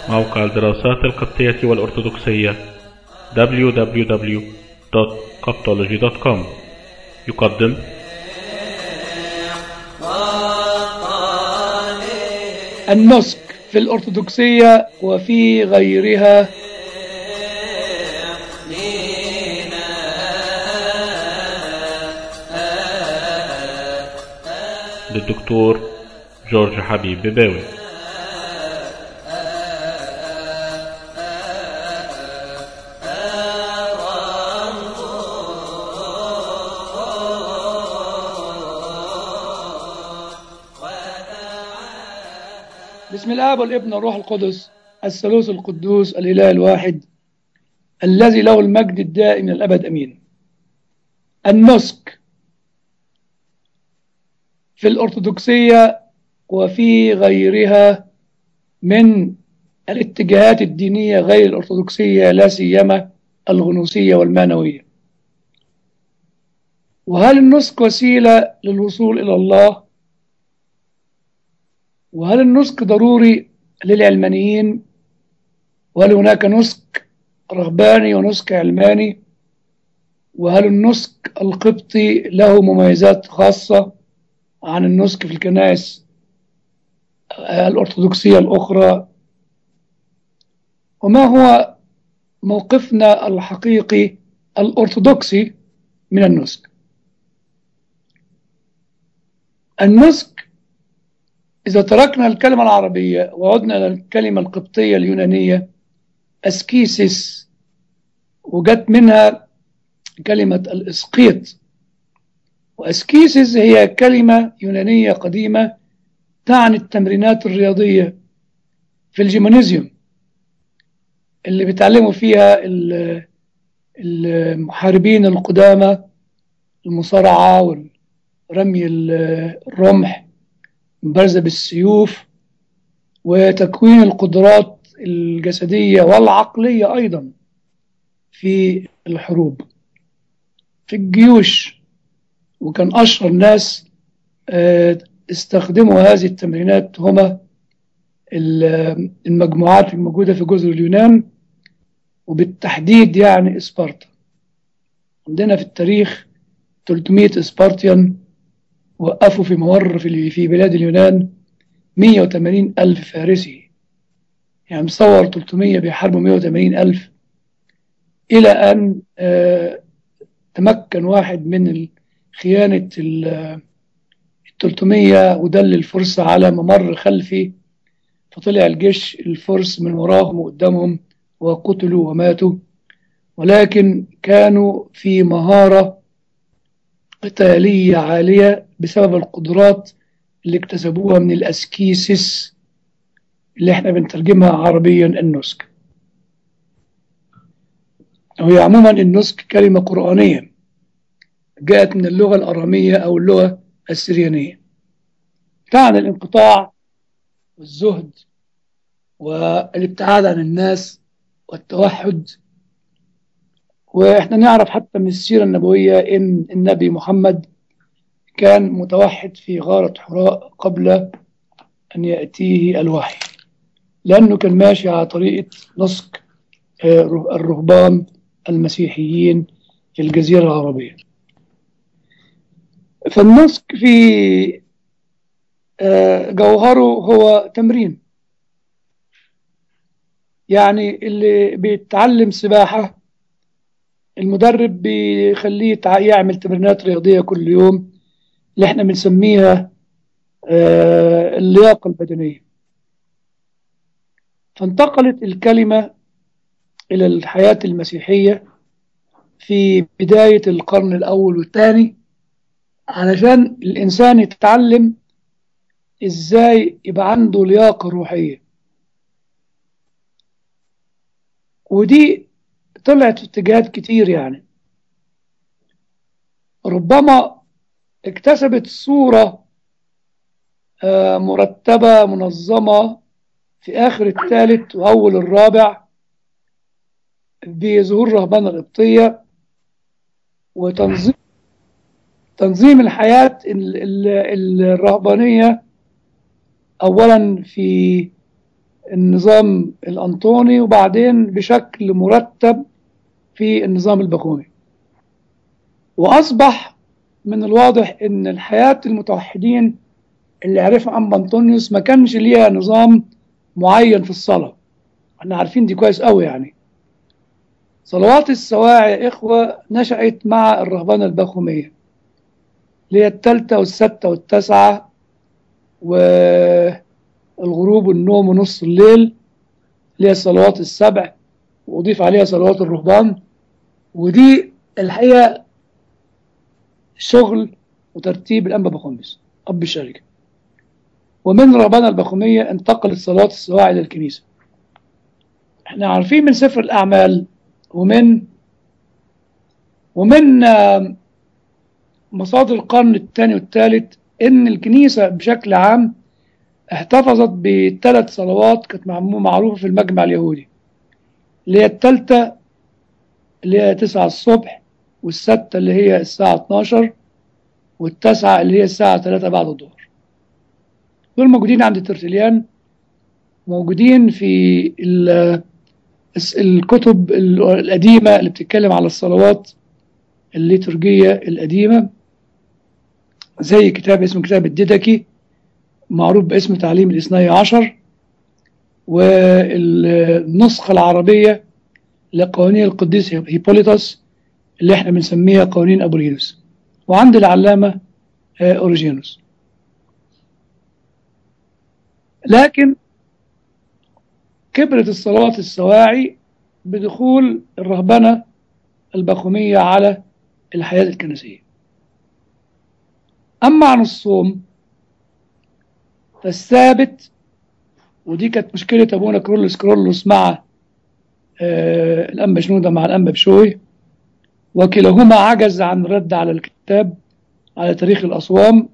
موقع الدراسات القبطية والأرثوذكسية www.coptology.com يقدم النسك في الأرثوذكسية وفي غيرها للدكتور جورج حبيب بباوي بسم الآب والابن والروح القدس الثالوث القدوس الإله الواحد الذي له المجد الدائم إلى الأبد أمين النسك في الأرثوذكسية وفي غيرها من الاتجاهات الدينية غير الأرثوذكسية لا سيما الغنوصية والمانوية وهل النسك وسيلة للوصول إلى الله وهل النسك ضروري للعلمانيين وهل هناك نسك رهباني ونسك علماني وهل النسك القبطي له مميزات خاصة عن النسك في الكنائس الأرثوذكسية الأخرى وما هو موقفنا الحقيقي الأرثوذكسي من النسك النسك إذا تركنا الكلمة العربية وعدنا إلى الكلمة القبطية اليونانية أسكيسيس وجت منها كلمة الإسقيط وأسكيسيس هي كلمة يونانية قديمة تعني التمرينات الرياضية في الجيمونيزيوم اللي بيتعلموا فيها المحاربين القدامى المصارعة ورمي الرمح مبارزة بالسيوف وتكوين القدرات الجسدية والعقلية أيضا في الحروب في الجيوش وكان أشهر ناس استخدموا هذه التمرينات هما المجموعات الموجودة في جزر اليونان وبالتحديد يعني إسبارتا عندنا في التاريخ 300 إسبارتيان وقفوا في ممر في في بلاد اليونان 180 ألف فارسي يعني مصور 300 بيحاربوا 180 ألف إلى أن تمكن واحد من خيانة ال 300 ودل الفرس على ممر خلفي فطلع الجيش الفرس من وراهم وقدامهم وقتلوا وماتوا ولكن كانوا في مهارة قتالية عالية بسبب القدرات اللي اكتسبوها من الأسكيسس اللي احنا بنترجمها عربيا النسك وهي عموما النسك كلمة قرآنية جاءت من اللغة الأرامية أو اللغة السريانية تعني الانقطاع والزهد والابتعاد عن الناس والتوحد واحنا نعرف حتى من السيرة النبوية ان النبي محمد كان متوحد في غارة حراء قبل ان يأتيه الوحي لانه كان ماشي على طريقة نسك الرهبان المسيحيين في الجزيرة العربية فالنسك في جوهره هو تمرين يعني اللي بيتعلم سباحة المدرب بيخليه يعمل تمرينات رياضية كل يوم اللي احنا بنسميها اللياقة البدنية فانتقلت الكلمة إلى الحياة المسيحية في بداية القرن الأول والثاني علشان الإنسان يتعلم إزاي يبقى عنده لياقة روحية ودي طلعت في اتجاهات كتير يعني ربما اكتسبت صورة مرتبة منظمة في آخر الثالث وأول الرابع بظهور رهبان القبطية وتنظيم تنظيم الحياة الرهبانية أولا في النظام الأنطوني وبعدين بشكل مرتب في النظام البخومي وأصبح من الواضح أن الحياة المتوحدين اللي عرفها أم أنطونيوس ما كانش ليها نظام معين في الصلاة احنا عارفين دي كويس قوي يعني صلوات السواعي يا إخوة نشأت مع الرهبنة البخومية اللي هي التالتة والستة والتاسعة والغروب والنوم ونص الليل اللي هي الصلوات السبع وأضيف عليها صلوات الرهبان ودي الحقيقة شغل وترتيب الأنبا بخمس أب الشركة ومن رهبنة البخومية انتقلت صلوات السواعي للكنيسة احنا عارفين من سفر الأعمال ومن ومن مصادر القرن الثاني والثالث ان الكنيسة بشكل عام احتفظت بثلاث صلوات كانت معروفة في المجمع اليهودي اللي هي الثالثة اللي هي 9 الصبح والستة اللي هي الساعة 12 والتاسعة اللي هي الساعة 3 بعد الظهر دول موجودين عند ترتليان موجودين في الكتب القديمة اللي بتتكلم على الصلوات الليتورجية القديمة زي كتاب اسمه كتاب الديدكي معروف باسم تعليم الاثني عشر والنسخة العربية لقوانين القديس هيبوليتوس اللي احنا بنسميها قوانين أبولينوس وعند العلامة أوريجينوس لكن كبرت الصلوات السواعي بدخول الرهبنة البخومية على الحياة الكنسية أما عن الصوم فالثابت ودي كانت مشكلة أبونا كرولوس كرولوس مع آه الأنبا شنودة مع الأنبا بشوي وكلاهما عجز عن الرد على الكتاب على تاريخ الأصوام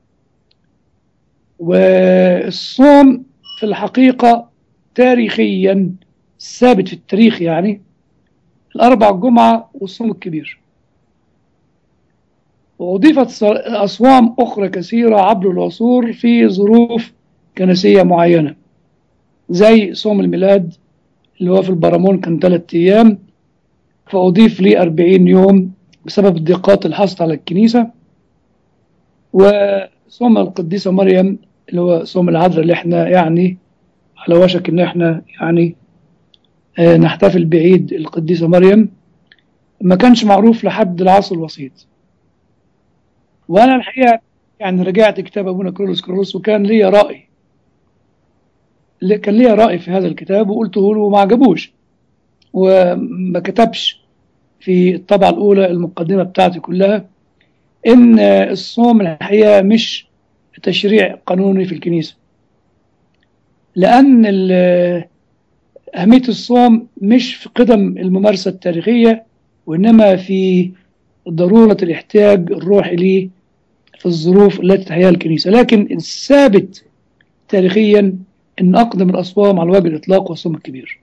والصوم في الحقيقة تاريخيا ثابت في التاريخ يعني الأربع الجمعة والصوم الكبير وأضيفت أصوام أخرى كثيرة عبر العصور في ظروف كنسية معينة زي صوم الميلاد اللي هو في البرامون كان ثلاثة أيام فأضيف لي أربعين يوم بسبب الضيقات اللي حصلت على الكنيسة وصوم القديسة مريم اللي هو صوم العذراء اللي احنا يعني على وشك ان احنا يعني اه نحتفل بعيد القديسة مريم ما كانش معروف لحد العصر الوسيط وانا الحقيقة يعني رجعت كتاب ابونا كرولوس كرولوس وكان لي رأي كان لي رأي في هذا الكتاب وقلته له وما عجبوش وما كتبش في الطبعة الأولى المقدمة بتاعتي كلها إن الصوم الحقيقة مش تشريع قانوني في الكنيسة لأن أهمية الصوم مش في قدم الممارسة التاريخية وإنما في ضرورة الاحتياج الروحي ليه في الظروف التي تحياها الكنيسة لكن الثابت تاريخيا أن أقدم الأصوام على وجه الإطلاق هو الصوم الكبير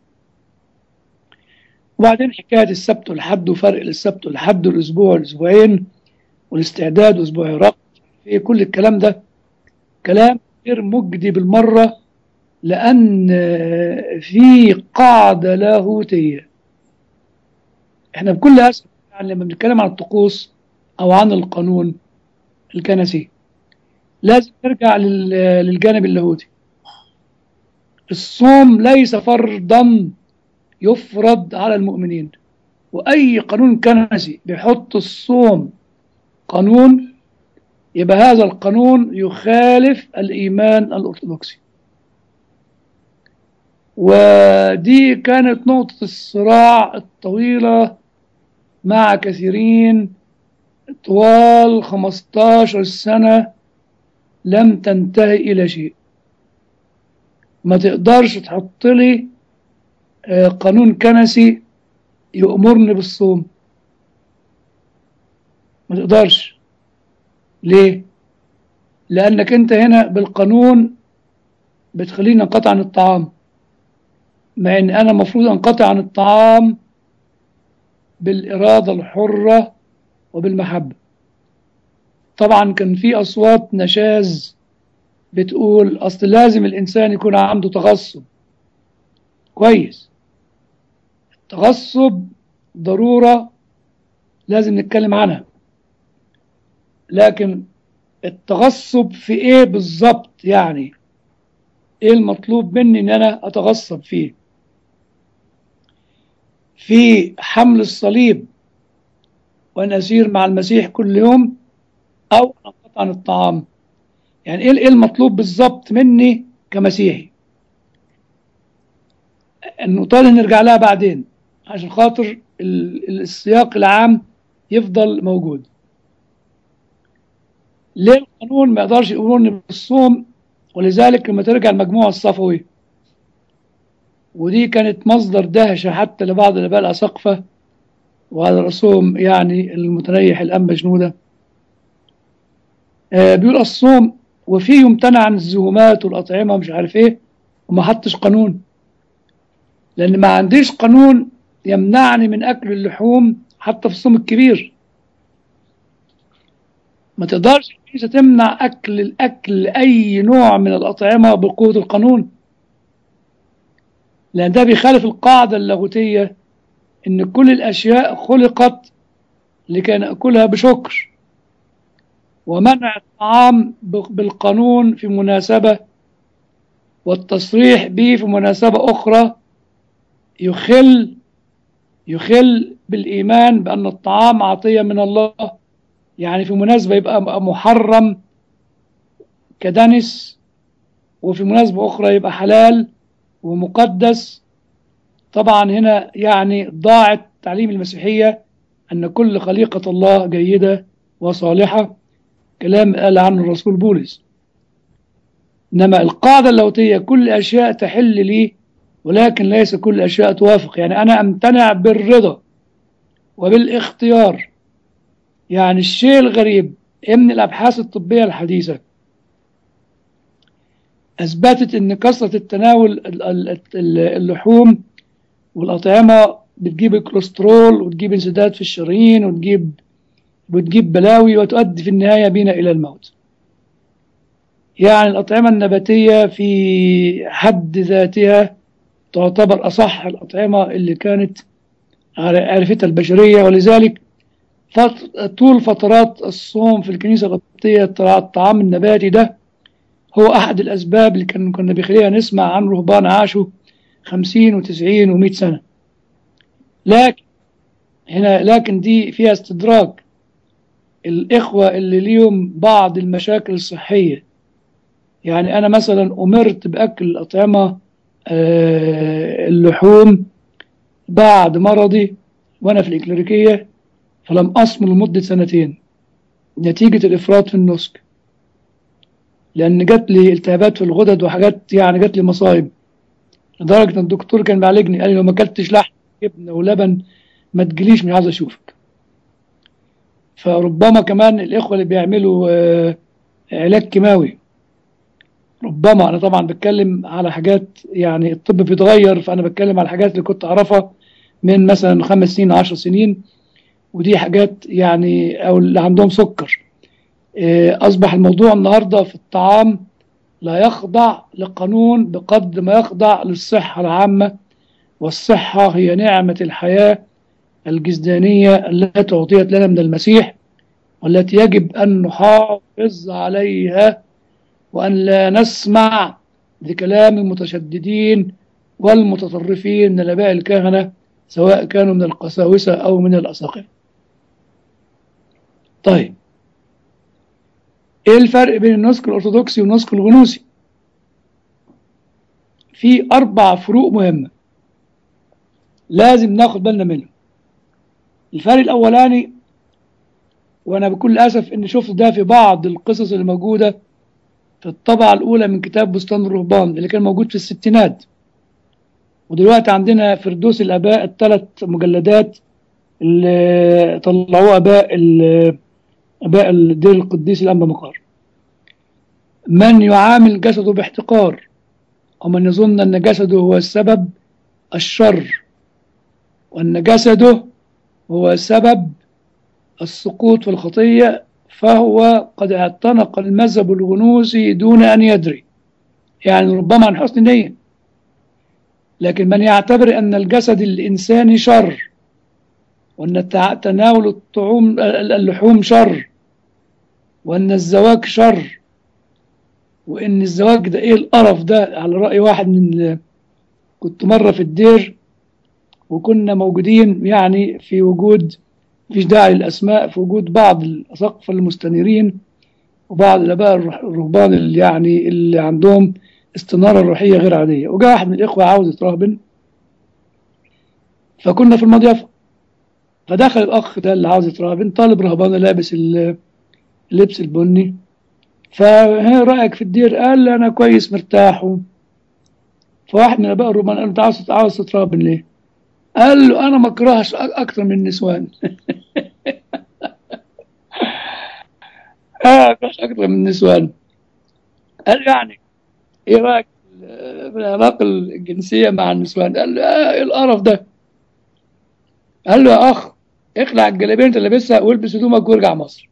وبعدين حكاية السبت والحد وفرق السبت والحد والأسبوع والأسبوعين والاستعداد وأسبوع رق في كل الكلام ده كلام غير مجدي بالمرة لأن في قاعدة لاهوتية احنا بكل أسف يعني لما بنتكلم عن الطقوس أو عن القانون الكنسي لازم نرجع للجانب اللاهوتي الصوم ليس فرضا يفرض على المؤمنين وأي قانون كنسي بيحط الصوم قانون يبقى هذا القانون يخالف الإيمان الأرثوذكسي ودي كانت نقطة الصراع الطويلة مع كثيرين طوال 15 سنة لم تنتهي إلى شيء ما تقدرش تحط لي قانون كنسي يأمرني بالصوم ما تقدرش ليه لأنك أنت هنا بالقانون بتخليني انقطع عن الطعام مع ان انا المفروض انقطع عن الطعام بالإرادة الحرة وبالمحبة طبعا كان في أصوات نشاز بتقول أصل لازم الإنسان يكون عنده تغصب كويس التغصب ضرورة لازم نتكلم عنها لكن التغصب في ايه بالظبط يعني ايه المطلوب مني ان انا اتغصب فيه في حمل الصليب وان اسير مع المسيح كل يوم او انقطع عن الطعام يعني ايه إيه المطلوب بالظبط مني كمسيحي النقطة اللي نرجع لها بعدين عشان خاطر ال- السياق العام يفضل موجود ليه القانون ما يقدرش يقولون بالصوم ولذلك لما ترجع المجموعة الصفوي ودي كانت مصدر دهشة حتى لبعض الآباء الأساقفة وعلى رأسهم يعني المتنيح الأنبا جنودة آه بيقول الصوم وفيه يمتنع عن الزهومات والأطعمة ومش عارف إيه وما حطش قانون لأن ما عنديش قانون يمنعني من أكل اللحوم حتى في الصوم الكبير ما تقدرش الكنيسة تمنع أكل الأكل أي نوع من الأطعمة بقوة القانون لأن ده بيخالف القاعدة اللاهوتية إن كل الأشياء خلقت لكي نأكلها بشكر ومنع الطعام ب- بالقانون في مناسبة والتصريح به في مناسبة أخرى يخل يخل بالإيمان بأن الطعام عطية من الله يعني في مناسبة يبقى محرم كدنس وفي مناسبة أخرى يبقى حلال ومقدس طبعا هنا يعني ضاعت تعليم المسيحية أن كل خليقة الله جيدة وصالحة كلام قال عنه الرسول بولس إنما القاعدة اللاهوتية كل أشياء تحل لي ولكن ليس كل أشياء توافق يعني أنا أمتنع بالرضا وبالاختيار يعني الشيء الغريب من الأبحاث الطبية الحديثة أثبتت أن كثرة التناول ال- ال- ال- اللحوم والأطعمة بتجيب الكوليسترول وتجيب انسداد في الشرايين وتجيب وتجيب بلاوي وتؤدي في النهاية بنا إلى الموت يعني الأطعمة النباتية في حد ذاتها تعتبر أصح الأطعمة اللي كانت عرفتها البشرية ولذلك فت- طول فترات الصوم في الكنيسة القبطية الطع- الطعام النباتي ده هو أحد الأسباب اللي كان كنا بيخلينا نسمع عن رهبان عاشوا خمسين وتسعين ومئة سنة لكن هنا لكن دي فيها استدراك الإخوة اللي ليهم بعض المشاكل الصحية يعني أنا مثلا أمرت بأكل الأطعمة آه، اللحوم بعد مرضي وأنا في الإكليريكية فلم أصم لمدة سنتين نتيجة الإفراط في النسك لأن جات لي التهابات في الغدد وحاجات يعني جات لي مصايب لدرجة إن الدكتور كان بيعالجني قال لي لو ما أكلتش لحم جبنة ولبن ما تجيليش مش عايز أشوفك فربما كمان الإخوة اللي بيعملوا آه، علاج كيماوي ربما أنا طبعا بتكلم على حاجات يعني الطب بيتغير فأنا بتكلم على الحاجات اللي كنت أعرفها من مثلا خمس سنين عشر سنين ودي حاجات يعني أو اللي عندهم سكر آه، أصبح الموضوع النهاردة في الطعام لا يخضع لقانون بقدر ما يخضع للصحة العامة والصحة هي نعمة الحياة الجسدانية التي أعطيت لنا من المسيح والتي يجب أن نحافظ عليها وأن لا نسمع لكلام المتشددين والمتطرفين من الآباء الكهنة سواء كانوا من القساوسة أو من الأساقفة طيب ايه الفرق بين النسك الارثوذكسي والنسك الغنوصي في اربع فروق مهمه لازم ناخد بالنا منهم الفرق الاولاني وانا بكل اسف ان شفت ده في بعض القصص اللي موجوده في الطبعه الاولى من كتاب بستان الرهبان اللي كان موجود في الستينات ودلوقتي عندنا فردوس الاباء الثلاث مجلدات اللي طلعوه اباء ال- اباء الدير القديس الانبا مقار من يعامل جسده باحتقار ومن يظن ان جسده هو السبب الشر وان جسده هو سبب السقوط في الخطيه فهو قد اعتنق المذهب الغنوصي دون أن يدري يعني ربما عن حسن نية لكن من يعتبر أن الجسد الإنساني شر وأن تناول الطعوم اللحوم شر وأن الزواج شر وإن الزواج ده إيه القرف ده على رأي واحد من كنت مرة في الدير وكنا موجودين يعني في وجود مفيش داعي للأسماء في وجود بعض الأساقفة المستنيرين وبعض الآباء الرهبان اللي يعني اللي عندهم استنارة روحية غير عادية وجاء واحد من الإخوة عاوز يتراهبن فكنا في المضيافة فدخل الأخ ده اللي عاوز يتراهبن طالب رهبان لابس اللبس البني فها رأيك في الدير قال لي أنا كويس مرتاح فواحد من الآباء الرومان قال له عاوز عاوز تتراهبن ليه؟ قال له أنا ما أكرهش أكتر من النسوان آه مش أكتر من النسوان قال يعني إيه رأيك في العلاقة الجنسية مع النسوان؟ قال له آه إيه القرف ده؟ قال له يا أخ اخلع الجلابية أنت لابسها والبس هدومك وارجع مصر.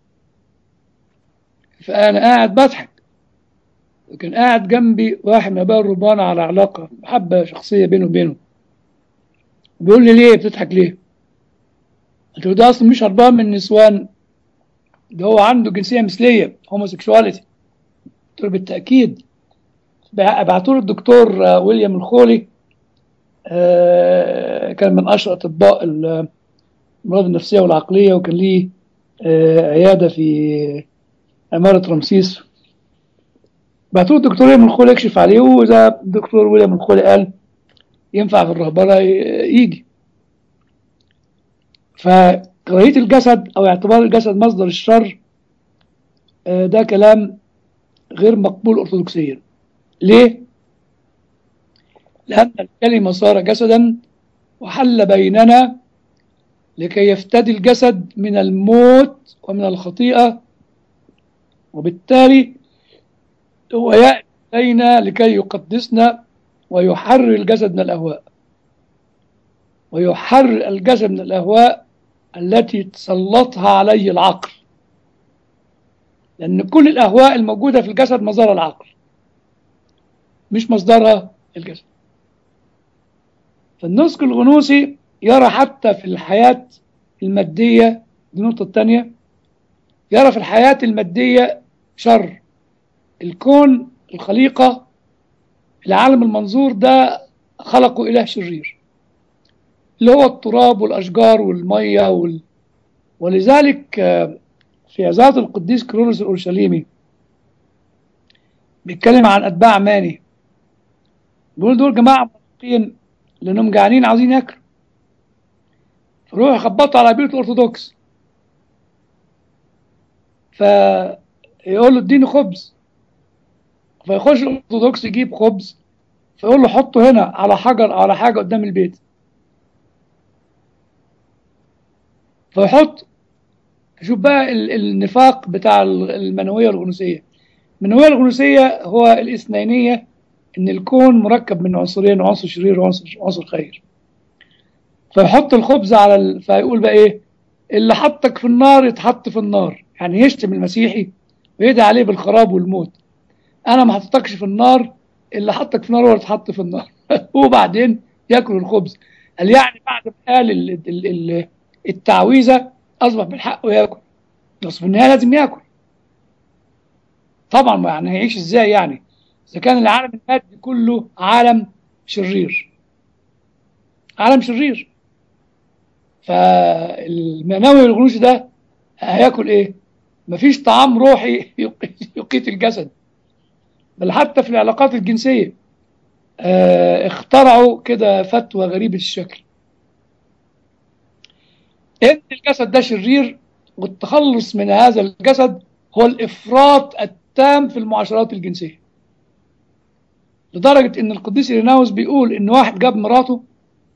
فأنا قاعد بضحك وكان قاعد جنبي واحد من آباء الرهبان على علاقة محبة شخصية بينه وبينه بيقول لي ليه بتضحك ليه؟ قلت له ده اصلا مش هربان من النسوان ده هو عنده جنسيه مثليه هوموسيكشواليتي قلت له بالتاكيد بعتوا له الدكتور ويليام الخولي كان من اشهر اطباء الامراض النفسيه والعقليه وكان ليه عياده في عماره رمسيس بعتوا له الدكتور ويليام الخولي يكشف عليه واذا الدكتور ويليام الخولي قال ينفع في الرهبنة يجي فكراهية الجسد أو اعتبار الجسد مصدر الشر ده كلام غير مقبول أرثوذكسيا ليه؟ لأن الكلمة صار جسدا وحل بيننا لكي يفتدي الجسد من الموت ومن الخطيئة وبالتالي هو يأتي إلينا لكي يقدسنا ويحرر الجسد من الأهواء ويحرر الجسد من الأهواء التي تسلطها عليه العقل لأن كل الأهواء الموجودة في الجسد مصدرها العقل مش مصدرها الجسد فالنسك الغنوصي يرى حتى في الحياة المادية دي النقطة الثانية يرى في الحياة المادية شر الكون الخليقة العالم المنظور ده خلقه إله شرير اللي هو التراب والأشجار والمية وال... ولذلك في عظات القديس كرولوس الأورشليمي بيتكلم عن أتباع ماني بيقول دول جماعة منافقين لأنهم جعانين عاوزين ياكلوا فروحوا يخبطوا على بيت الأرثوذكس فيقول له اديني خبز فيخش الأرثوذكس يجيب خبز فيقول له حطه هنا على حجر أو على حاجة قدام البيت فيحط شوف بقى النفاق بتاع المنوية الغنوسية المنوية الغنوسية هو الاثنينية ان الكون مركب من عنصرين عنصر شرير وعنصر عنصر خير فيحط الخبز على ال... فيقول بقى ايه اللي حطك في النار يتحط في النار يعني يشتم المسيحي ويدعي عليه بالخراب والموت انا ما حطيتكش في النار اللي حطك في النار هو اللي اتحط في النار وبعدين ياكل الخبز قال يعني بعد ما قال ال... ال... ال... التعويذه اصبح من حقه ياكل بس في النهايه لازم ياكل طبعا ما يعني هيعيش ازاي يعني اذا كان العالم المادي كله عالم شرير عالم شرير فالمناوي الغنوش ده هياكل ايه مفيش طعام روحي يقيت الجسد بل حتى في العلاقات الجنسية اه اخترعوا كده فتوى غريبة الشكل ان الجسد ده شرير والتخلص من هذا الجسد هو الافراط التام في المعاشرات الجنسيه لدرجه ان القديس إيريناوس بيقول ان واحد جاب مراته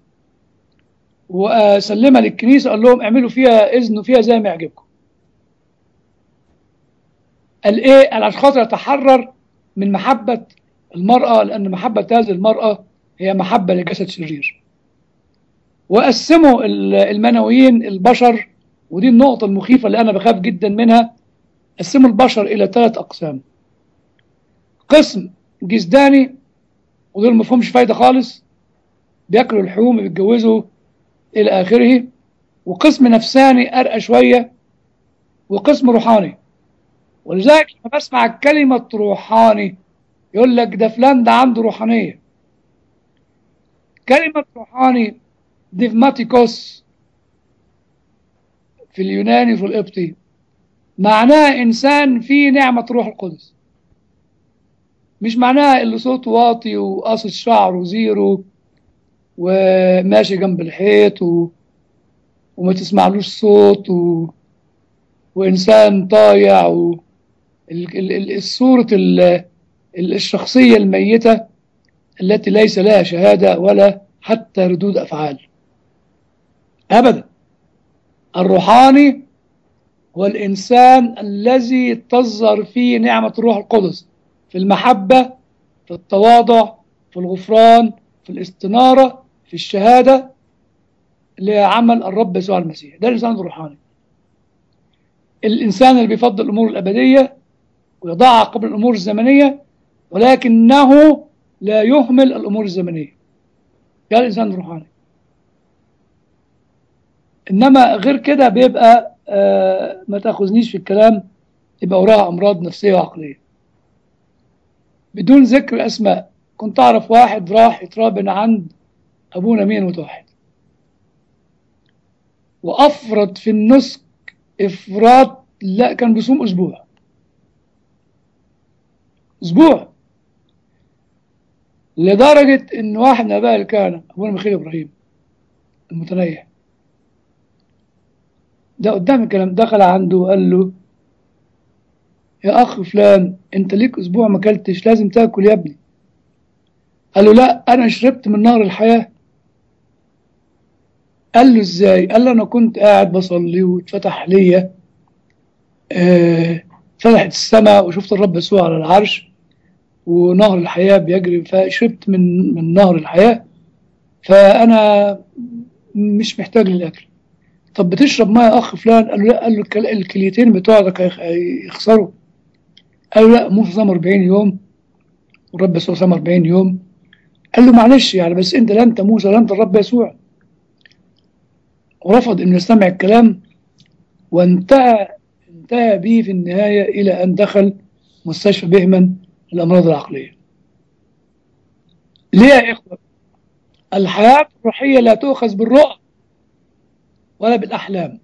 وسلمها للكنيسه قال لهم اعملوا فيها اذن فيها زي ما يعجبكم قال ايه قال عشان خاطر يتحرر من محبه المراه لان محبه هذه المراه هي محبه لجسد شرير وقسموا المنويين البشر ودي النقطة المخيفة اللي أنا بخاف جدا منها قسموا البشر إلى ثلاث أقسام قسم جسداني ودول ما فيهمش فايدة خالص بياكلوا اللحوم بيتجوزوا إلى آخره وقسم نفساني أرقى شوية وقسم روحاني ولذلك لما بسمع كلمة روحاني يقول لك ده فلان ده عنده روحانية كلمة روحاني ديفماتيكوس في اليوناني وفي القبطي معناها إنسان فيه نعمة روح القدس مش معناها اللي صوته واطي وقاصص شعره زيرو وماشي جنب الحيط و... وما تسمعلوش صوت و... وإنسان طايع و... ال... ال... ال... الصورة ال... ال- الشخصية الميتة التي ليس لها شهادة ولا حتى ردود أفعال أبدا الروحاني هو الإنسان الذي تظهر فيه نعمة الروح القدس في المحبة في التواضع في الغفران في الاستنارة في الشهادة لعمل الرب يسوع المسيح ده الإنسان الروحاني الإنسان اللي بيفضل الأمور الأبدية ويضعها قبل الأمور الزمنية ولكنه لا يهمل الأمور الزمنية ده الإنسان الروحاني إنما غير كده بيبقى آه ما تاخذنيش في الكلام يبقى وراها أمراض نفسية وعقلية بدون ذكر أسماء كنت أعرف واحد راح يترابن عند أبونا مين متوحد وأفرط في النسك إفراط لا كان بيصوم أسبوع أسبوع لدرجة إن واحد من آباء الكهنة أبونا ميخيل إبراهيم المتنيح ده قدام الكلام دخل عنده وقال له يا أخ فلان أنت ليك أسبوع ما أكلتش لازم تاكل يا ابني قال له لا أنا شربت من نهر الحياة قال له إزاي قال له أنا كنت قاعد بصلي واتفتح ليا آه فتحت السماء وشفت الرب يسوع على العرش ونهر الحياة بيجري فشربت من من نهر الحياة فأنا مش محتاج للأكل طب بتشرب ميه يا أخ فلان قال له لا قال له الكل- الكليتين بتوعك هيخ- هيخسروا قال له لا موسى صام 40 يوم والرب يسوع صام 40 يوم قال له معلش يعني بس انت لا انت موسى لا انت الرب يسوع ورفض انه يستمع الكلام وانتهى انتهى به في النهاية إلى أن دخل مستشفى بهمن للأمراض العقلية ليه يا إخوة الحياة الروحية لا تؤخذ بالرؤى ولا بالأحلام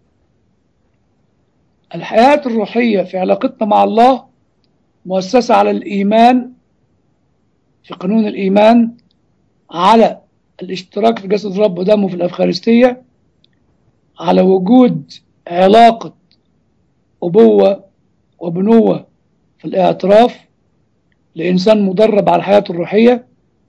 الحياة الروحية في علاقتنا مع الله مؤسسة على الإيمان في قانون الإيمان على الاشتراك في جسد الرب ودمه في الأفخارستية على وجود علاقة أبوة وبنوة في الاعتراف لإنسان مدرب على الحياة الروحية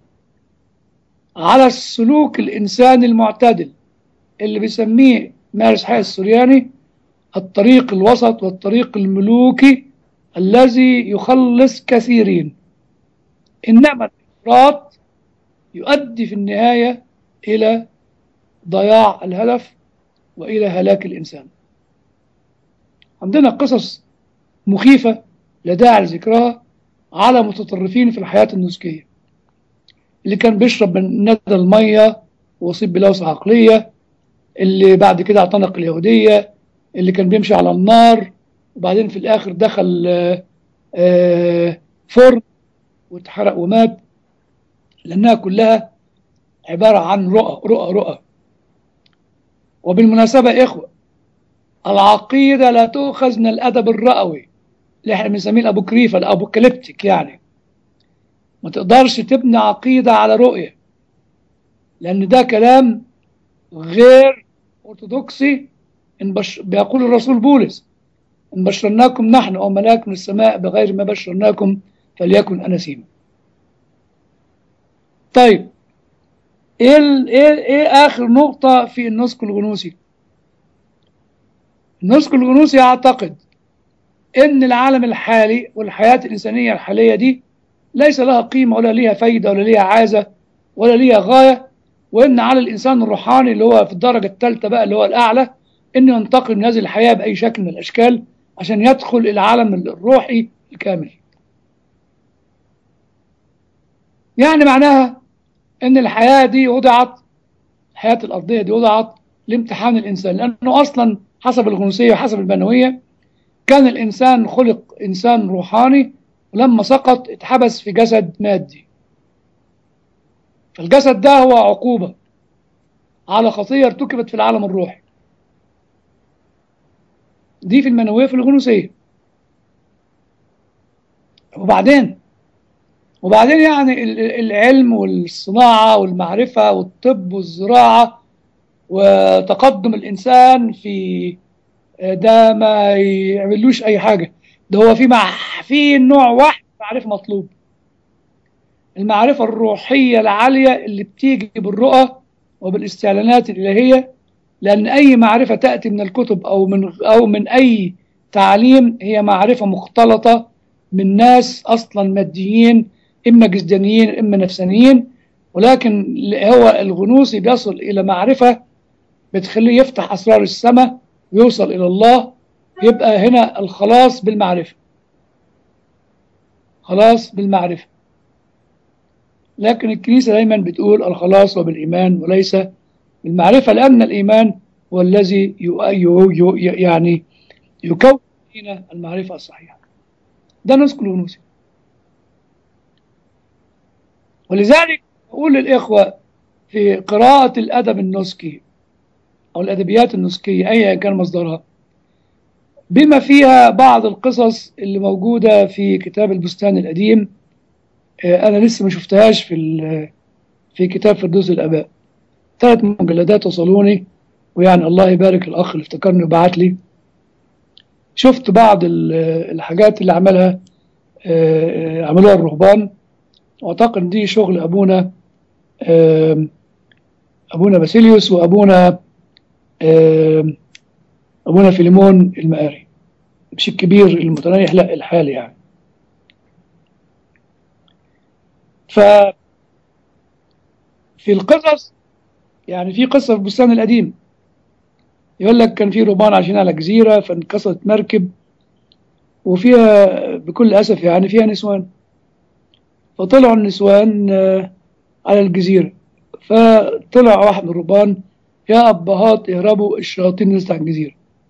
على السلوك الإنساني المعتدل اللي بيسميه مارس حي السورياني الطريق الوسط والطريق الملوكي الذي يخلص كثيرين إنما الإفراط يؤدي في النهاية إلى ضياع الهدف وإلى هلاك الإنسان عندنا قصص مخيفة لا داعي لذكرها على متطرفين في الحياة النسكية اللي كان بيشرب من ندى المية وأصيب بلوسة عقلية اللي بعد كده اعتنق اليهودية اللي كان بيمشي على النار وبعدين في الآخر دخل آه، آه، فرن واتحرق ومات لأنها كلها عبارة عن رؤى رؤى رؤى وبالمناسبة يا إخوة العقيدة لا تؤخذ من الأدب الرئوي اللي احنا بنسميه الأبوكريفة الأبوكاليبتيك يعني ما تقدرش تبني عقيدة على رؤية لأن ده كلام غير أرثوذكسي إن بش... بيقول الرسول بولس إن بشرناكم نحن أو ملاك من السماء بغير ما بشرناكم فليكن أناسيم طيب إيه, ال... إيه... إيه آخر نقطة في النسك الغنوسي النسك الغنوسي يعتقد إن العالم الحالي والحياة الإنسانية الحالية دي ليس لها قيمة ولا ليها فايدة ولا ليها عازة ولا ليها غاية وإن على الإنسان الروحاني اللي هو في الدرجة الثالثة بقى اللي هو الأعلى إنه ينتقل من هذه الحياة بأي شكل من الأشكال عشان يدخل العالم الروحي الكامل يعني معناها ان الحياة دي وضعت الحياة الأرضية دي وضعت لامتحان الإنسان لأنه أصلا حسب الغنوصية وحسب البنوية كان الإنسان خلق إنسان روحاني ولما سقط اتحبس في جسد مادي فالجسد ده هو عقوبة على خطية ارتكبت في العالم الروحي دي في المنوية في الغنوصية وبعدين وبعدين يعني العلم والصناعة والمعرفة والطب والزراعة وتقدم الإنسان في ده ما يعملوش أي حاجة ده هو في مع في نوع واحد معرفة مطلوب المعرفة الروحية العالية اللي بتيجي بالرؤى وبالاستعلانات الإلهية لأن أي معرفة تأتي من الكتب أو من أو من أي تعليم هي معرفة مختلطة من ناس أصلا ماديين إما جسدانيين إما نفسانيين ولكن هو الغنوصي بيصل إلى معرفة بتخليه يفتح أسرار السماء ويوصل إلى الله يبقى هنا الخلاص بالمعرفة خلاص بالمعرفة لكن الكنيسة دايما بتقول الخلاص وبالإيمان وليس بالمعرفة لأن الإيمان هو الذي يعني يكون فينا المعرفة الصحيحة ده نسك الغنوصي ولذلك أقول للإخوة في قراءة الأدب النسكي أو الأدبيات النسكية أيا كان مصدرها بما فيها بعض القصص اللي موجودة في كتاب البستان القديم أنا لسه ما شفتهاش في في كتاب فردوس الآباء ثلاث مجلدات وصلوني ويعني الله يبارك الأخ اللي افتكرني وبعت لي شفت بعض الحاجات اللي عملها عملوها الرهبان واعتقد دي شغل ابونا ابونا باسيليوس وابونا ابونا فيليمون المقاري مش الكبير المتنيح لا الحالي يعني ف في القصص يعني في قصة في البستان القديم يقول لك كان في رهبان عايشين على جزيرة فانكسرت مركب وفيها بكل أسف يعني فيها نسوان فطلعوا النسوان على الجزيرة فطلع واحد من الرهبان يا أبهات اهربوا الشياطين نزلت على الجزيرة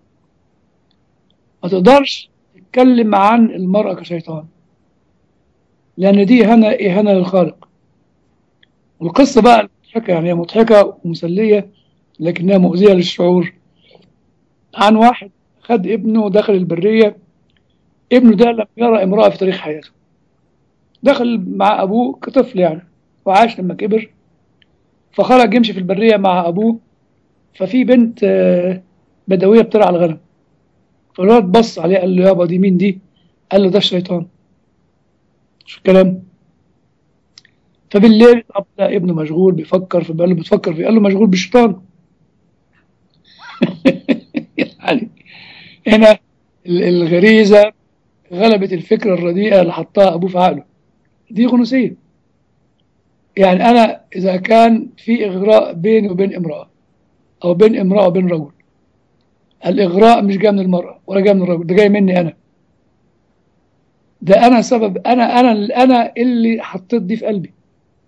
ما تقدرش تتكلم عن المرأة كشيطان لأن دي هنا إهانة للخالق والقصة بقى مضحكة يعني هي مضحكة ومسلية لكنها مؤذية للشعور عن واحد خد ابنه ودخل البرية ابنه ده لم يرى امرأة في تاريخ حياته دخل مع أبوه كطفل يعني وعاش لما كبر فخرج يمشي في البرية مع أبوه ففي بنت بدوية بترعى الغنم فالولد بص عليه قال له يابا دي مين دي؟ قال له ده الشيطان شو الكلام؟ فبالليل الأب ده ابنه مشغول بيفكر فقال له بتفكر في قال له مشغول بالشيطان يعني هنا الغريزة غلبت الفكرة الرديئة اللي حطها أبوه في عقله دي غنوصية يعني أنا إذا كان في إغراء بيني وبين امرأة أو بين امرأة وبين رجل الإغراء مش جاي من المرأة ولا جاي من الرجل ده جاي مني أنا ده أنا سبب أنا أنا أنا اللي حطيت دي في قلبي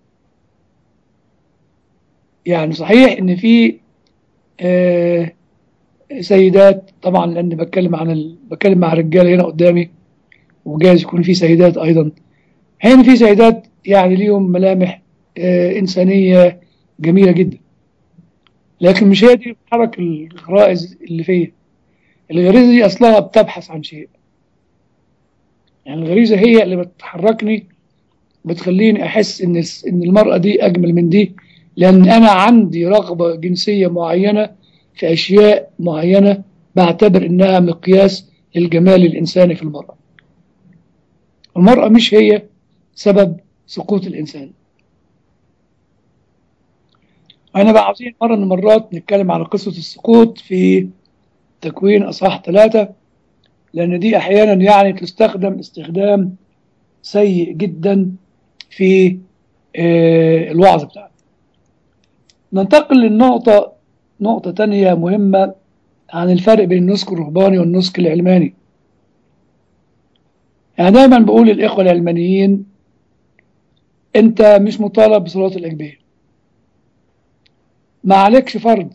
يعني صحيح إن في آه سيدات طبعا لأن بتكلم عن ال... بتكلم مع رجالة هنا قدامي وجايز يكون في سيدات أيضا هنا في سيدات يعني ليهم ملامح آه إنسانية جميلة جدا لكن مش هي دي بتحرك الغرائز اللي فيا الغريزة دي أصلها بتبحث عن شيء يعني الغريزة هي اللي بتحركني بتخليني أحس إن إن المرأة دي أجمل من دي لأن أنا عندي رغبة جنسية معينة في أشياء معينة بعتبر إنها مقياس للجمال الإنساني في المرأة المرأة مش هي سبب سقوط الإنسان أنا بقى عاوزين مرة من المرات نتكلم عن قصة السقوط في تكوين أصحاح ثلاثة لأن دي أحيانا يعني تستخدم استخدام سيء جدا في الوعظ بتاعنا ننتقل للنقطة نقطة تانية مهمة عن الفرق بين النسك الرهباني والنسك العلماني يعني دايما بقول للإخوة العلمانيين أنت مش مطالب بصلاة الأجبية ما عليكش فرض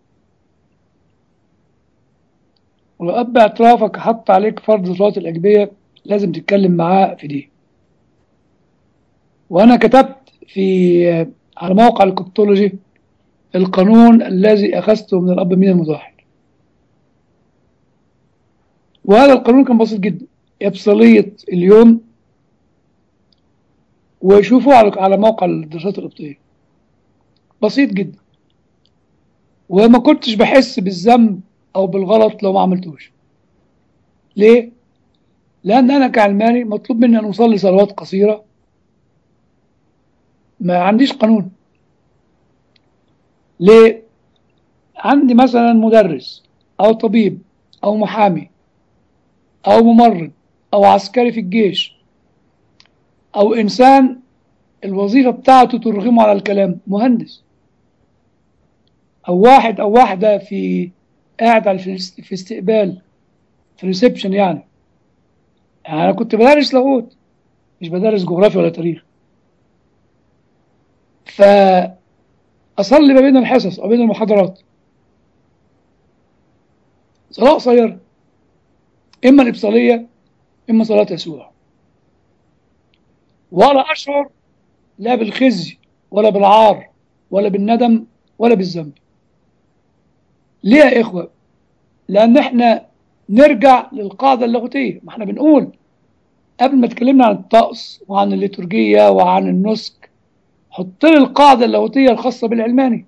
ولو أب اعترافك حط عليك فرض صلاة الأجبية لازم تتكلم معاه في دي وأنا كتبت في على موقع الكتولوجي القانون الذي أخذته من الأب مين المضاحي وهذا القانون كان بسيط جدا إبصالية اليوم وشوفوا على على موقع الدراسات القبطية بسيط جدا وما كنتش بحس بالذنب أو بالغلط لو ما عملتوش ليه؟ لأن أنا كعلماني مطلوب مني أن أصلي صلوات قصيرة ما عنديش قانون ليه؟ عندي مثلا مدرس أو طبيب أو محامي أو ممرض أو عسكري في الجيش أو إنسان الوظيفة بتاعته ترغمه على الكلام مهندس أو واحد أو واحدة في قاعد على في استقبال في ريسبشن يعني يعني أنا كنت بدرس لاهوت مش بدرس جغرافيا ولا تاريخ فأصلي ما بين الحصص أو بين المحاضرات صلاة قصيرة إما الإبصالية إما صلاة يسوع ولا أشعر لا بالخزي ولا بالعار ولا بالندم ولا بالذنب ليه يا إخوة لأن إحنا نرجع للقاعدة اللاهوتية ما إحنا بنقول قبل ما اتكلمنا عن الطقس وعن الليتورجية وعن النسك حط لي القاعدة اللاهوتية الخاصة بالعلماني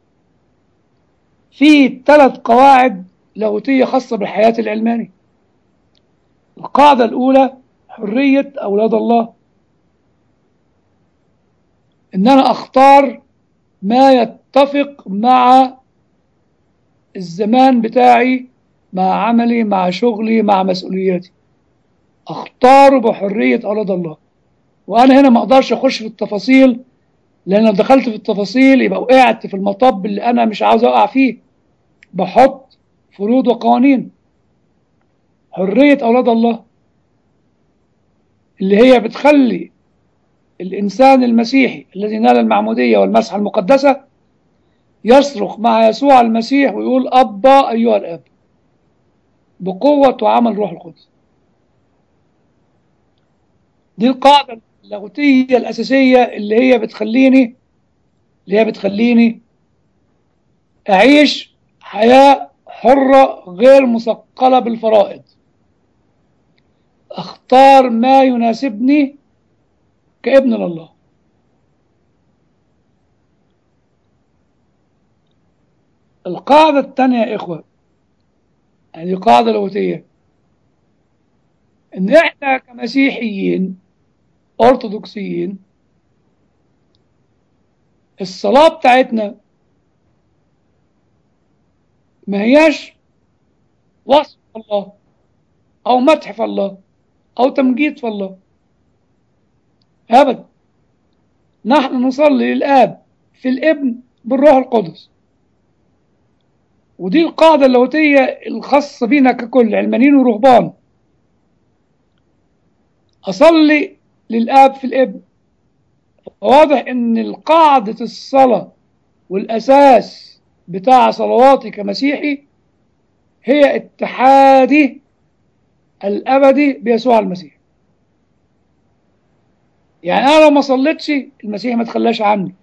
في ثلاث قواعد لاهوتية خاصة بالحياة العلماني القاعدة الأولى حرية أولاد الله إن أنا أختار ما يتفق مع الزمان بتاعي مع عملي مع شغلي مع مسؤولياتي أختاره بحرية أولاد الله وأنا هنا ما أقدرش أخش في التفاصيل لأن لو دخلت في التفاصيل يبقى وقعت في المطب اللي أنا مش عاوز أقع فيه بحط فروض وقوانين حرية أولاد الله اللي هي بتخلي الإنسان المسيحي الذي نال المعمودية والمسحة المقدسة يصرخ مع يسوع المسيح ويقول أبا أيها الأب بقوة وعمل روح القدس دي القاعدة اللاهوتية الأساسية اللي هي بتخليني اللي هي بتخليني أعيش حياة حرة غير مثقلة بالفرائض أختار ما يناسبني كابن لله القاعدة الثانية يا إخوة يعني قاعدة لاهوتية إن إحنا كمسيحيين أرثوذكسيين الصلاة بتاعتنا ما هياش وصف الله أو مدح في الله أو تمجيد في الله أبدا نحن نصلي للآب في الابن بالروح القدس ودي القاعدة اللاهوتية الخاصة بينا ككل علمانيين ورهبان أصلي للآب في الابن واضح إن القاعدة الصلاة والأساس بتاع صلواتي كمسيحي هي اتحادي الأبدي بيسوع المسيح يعني أنا لو ما صليتش المسيح ما تخلاش عني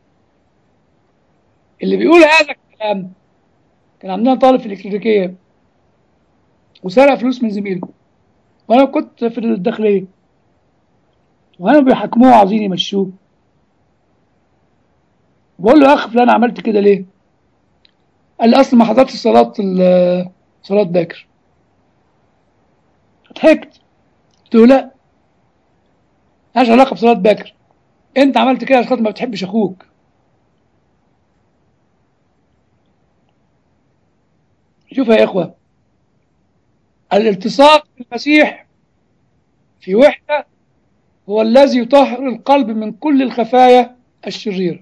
اللي بيقول هذا الكلام كان عندنا طالب في الإكليريكية وسرق فلوس من زميله وأنا كنت في الداخلية وأنا بيحاكموه عاوزين يمشوه بقول له يا أخ فلان عملت كده ليه؟ قال لي أصل ما حضرتش صلاة صلاة باكر ضحكت قلت له لا مالهاش علاقة بصلاة باكر أنت عملت كده عشان خاطر ما بتحبش أخوك شوف يا إخوة الالتصاق بالمسيح في وحدة هو الذي يطهر القلب من كل الخفايا الشريرة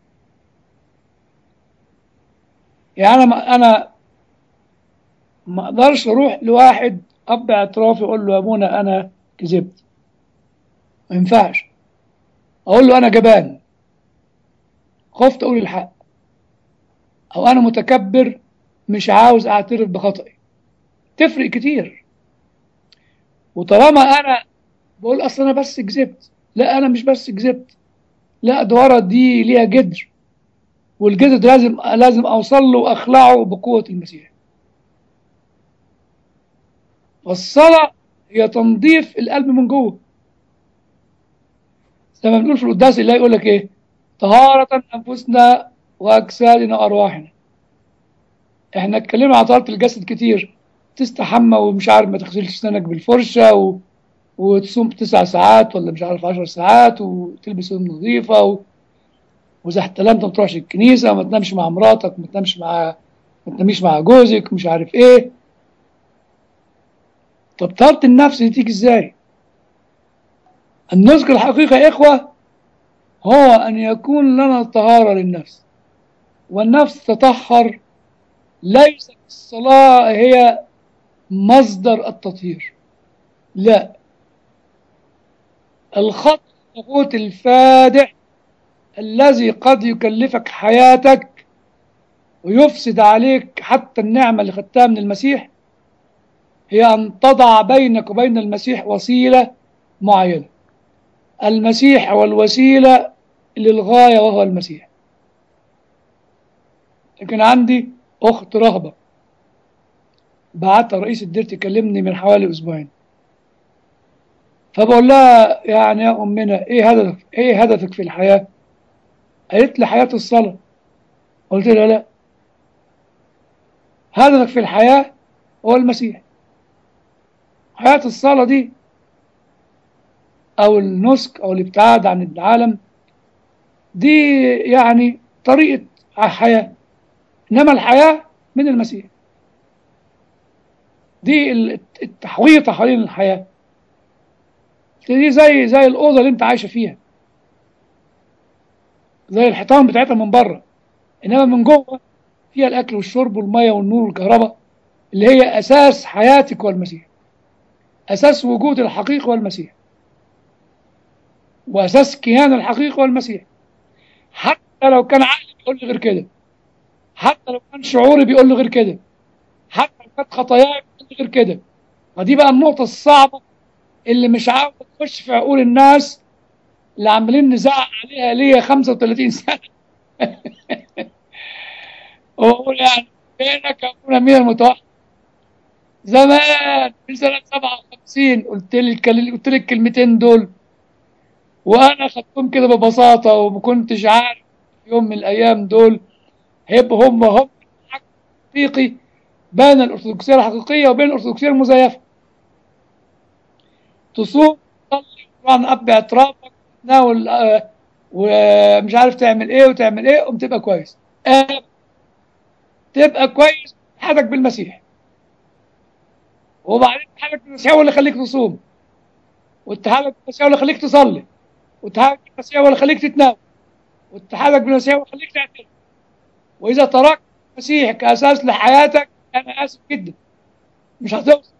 يعني أنا ما أنا ما أقدرش أروح لواحد أب اعترافي أقول له يا أبونا أنا كذبت ما ينفعش اقول له انا جبان خفت اقول الحق او انا متكبر مش عاوز اعترف بخطئي تفرق كتير وطالما انا بقول اصل انا بس كذبت لا انا مش بس كذبت لا ده ورا دي ليها جدر والجدر ده لازم لازم اوصل له واخلعه بقوه المسيح والصلاه هي تنظيف القلب من جوه زي ما بنقول في القداس الله يقول لك ايه طهارة أنفسنا وأجسادنا وأرواحنا احنا اتكلمنا عن طهارة الجسد كتير تستحمى ومش عارف ما تغسلش سنانك بالفرشة و... وتصوم تسع ساعات ولا مش عارف عشر ساعات وتلبس هدوم نظيفة و... وإذا احتلمت ما تروحش الكنيسة ما تنامش مع مراتك ما تنامش مع ما تناميش مع جوزك مش عارف ايه طب طهارة النفس دي تيجي ازاي؟ النسك الحقيقي يا إخوة هو أن يكون لنا طهارة للنفس والنفس تطهر ليس الصلاة هي مصدر التطهير لا الخط الضغوط الفادح الذي قد يكلفك حياتك ويفسد عليك حتى النعمة اللي خدتها من المسيح هي أن تضع بينك وبين المسيح وسيلة معينة المسيح هو الوسيلة للغاية وهو المسيح لكن عندي أخت رهبة بعت رئيس الدير تكلمني من حوالي أسبوعين فبقول لها يعني يا أمنا إيه هدفك إيه هدفك في الحياة قالت لي حياة الصلاة قلت لها لا هدفك في الحياة هو المسيح حياة الصلاة دي أو النسك أو الابتعاد عن العالم دي يعني طريقة حياة إنما الحياة من المسيح دي التحويطة حوالين الحياة دي زي زي الأوضة اللي أنت عايشة فيها زي الحيطان بتاعتها من بره إنما من جوه فيها الأكل والشرب والمية والنور والكهرباء اللي هي أساس حياتك هو المسيح أساس وجود الحقيقة هو المسيح وأساس كيان الحقيقة هو المسيح حتى لو كان عقلي بيقول لي غير كده حتى لو كان شعوري بيقول لي غير كده حتى لو كانت خطاياي بتقول لي غير كده ودي بقى النقطة الصعبة اللي مش عاوز تخش في عقول الناس اللي عمالين نزعق عليها ليا 35 سنة وأقول يعني فينك يا أبونا مين المتوحد زمان في سنة 57 قلت لي قلت لي الكلمتين دول وانا خدتهم كده ببساطه وما كنتش عارف في يوم من الايام دول هيبقوا هم هم حقيقي بين الارثوذكسيه الحقيقيه وبين الارثوذكسيه المزيفه تصوم تصلي طبعا اب اعترافك تناول آه ومش عارف تعمل ايه وتعمل ايه قوم تبقى كويس آه تبقى كويس حدك بالمسيح وبعدين اتحادك بالمسيح هو اللي يخليك تصوم واتحادك بالمسيح هو اللي يخليك تصلي واتحادك بالمسيح هو اللي يخليك تتناول واتحادك بالمسيح هو اللي يخليك تعترف واذا تركت المسيح كاساس لحياتك انا اسف جدا مش هتوصل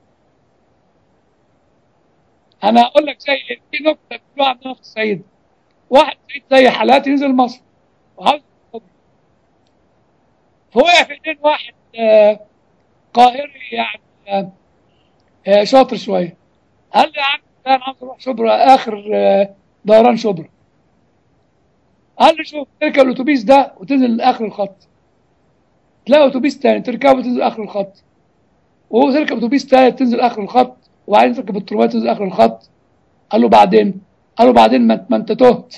انا اقول لك زي في نكته بتقولوها عندنا في الصعيد واحد سعيد زي حالاتي نزل مصر وعاوز فوقع في ايدين واحد آه قاهري يعني آه آه شاطر شويه قال لي يا عم انا عاوز اروح شبرا اخر دوران شبرا قال لي شوف تركب الاتوبيس ده وتنزل لاخر الخط تلاقي اتوبيس تاني تركبه وتنزل اخر الخط وتركب اتوبيس تالت تنزل اخر الخط وبعدين تركب الترمات تنزل اخر الخط قال له بعدين قال له بعدين ما انت تهت